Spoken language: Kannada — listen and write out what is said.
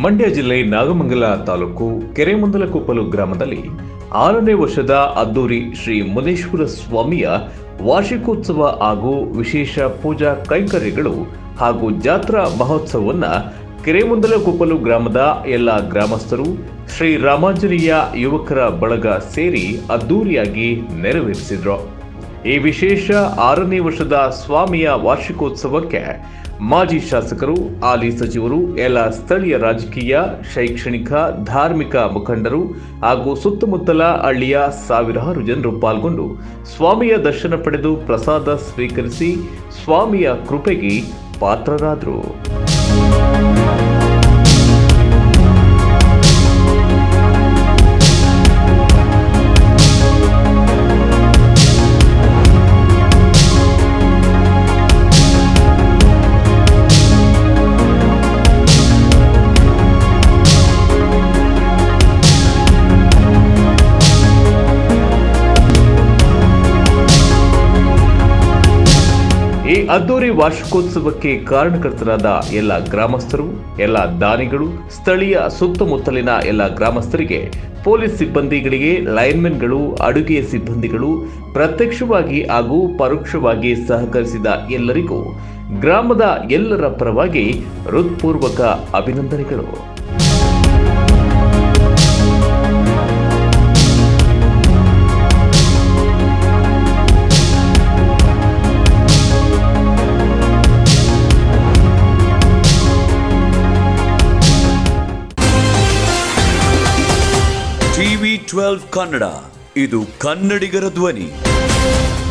ಮಂಡ್ಯ ಜಿಲ್ಲೆ ನಾಗಮಂಗಲ ತಾಲೂಕು ಕೆರೆಮಂದಲಕೊಪ್ಪಲು ಗ್ರಾಮದಲ್ಲಿ ಆರನೇ ವರ್ಷದ ಅದ್ದೂರಿ ಶ್ರೀ ಮುನೇಶ್ವರ ಸ್ವಾಮಿಯ ವಾರ್ಷಿಕೋತ್ಸವ ಹಾಗೂ ವಿಶೇಷ ಪೂಜಾ ಕೈಂಕರ್ಯಗಳು ಹಾಗೂ ಜಾತ್ರಾ ಮಹೋತ್ಸವವನ್ನ ಕೆರೆಮಂದಲಕೊಪ್ಪಲು ಗ್ರಾಮದ ಎಲ್ಲ ಗ್ರಾಮಸ್ಥರು ಶ್ರೀ ರಾಮಾಂಜನೇಯ ಯುವಕರ ಬಳಗ ಸೇರಿ ಅದ್ದೂರಿಯಾಗಿ ನೆರವೇರಿಸಿದ್ರು ಈ ವಿಶೇಷ ಆರನೇ ವರ್ಷದ ಸ್ವಾಮಿಯ ವಾರ್ಷಿಕೋತ್ಸವಕ್ಕೆ ಮಾಜಿ ಶಾಸಕರು ಹಾಲಿ ಸಚಿವರು ಎಲ್ಲ ಸ್ಥಳೀಯ ರಾಜಕೀಯ ಶೈಕ್ಷಣಿಕ ಧಾರ್ಮಿಕ ಮುಖಂಡರು ಹಾಗೂ ಸುತ್ತಮುತ್ತಲ ಹಳ್ಳಿಯ ಸಾವಿರಾರು ಜನರು ಪಾಲ್ಗೊಂಡು ಸ್ವಾಮಿಯ ದರ್ಶನ ಪಡೆದು ಪ್ರಸಾದ ಸ್ವೀಕರಿಸಿ ಸ್ವಾಮಿಯ ಕೃಪೆಗೆ ಪಾತ್ರರಾದರು ಈ ಅದ್ದೂರಿ ವಾರ್ಷಿಕೋತ್ಸವಕ್ಕೆ ಕಾರಣಕರ್ತರಾದ ಎಲ್ಲ ಗ್ರಾಮಸ್ಥರು ಎಲ್ಲ ದಾನಿಗಳು ಸ್ಥಳೀಯ ಸುತ್ತಮುತ್ತಲಿನ ಎಲ್ಲ ಗ್ರಾಮಸ್ಥರಿಗೆ ಪೊಲೀಸ್ ಸಿಬ್ಬಂದಿಗಳಿಗೆ ಲೈನ್ಮೆನ್ಗಳು ಅಡುಗೆ ಸಿಬ್ಬಂದಿಗಳು ಪ್ರತ್ಯಕ್ಷವಾಗಿ ಹಾಗೂ ಪರೋಕ್ಷವಾಗಿ ಸಹಕರಿಸಿದ ಎಲ್ಲರಿಗೂ ಗ್ರಾಮದ ಎಲ್ಲರ ಪರವಾಗಿ ಹೃತ್ಪೂರ್ವಕ ಅಭಿನಂದನೆಗಳು ಟಿವಿ ಟ್ವೆಲ್ವ್ ಕನ್ನಡ ಇದು ಕನ್ನಡಿಗರ ಧ್ವನಿ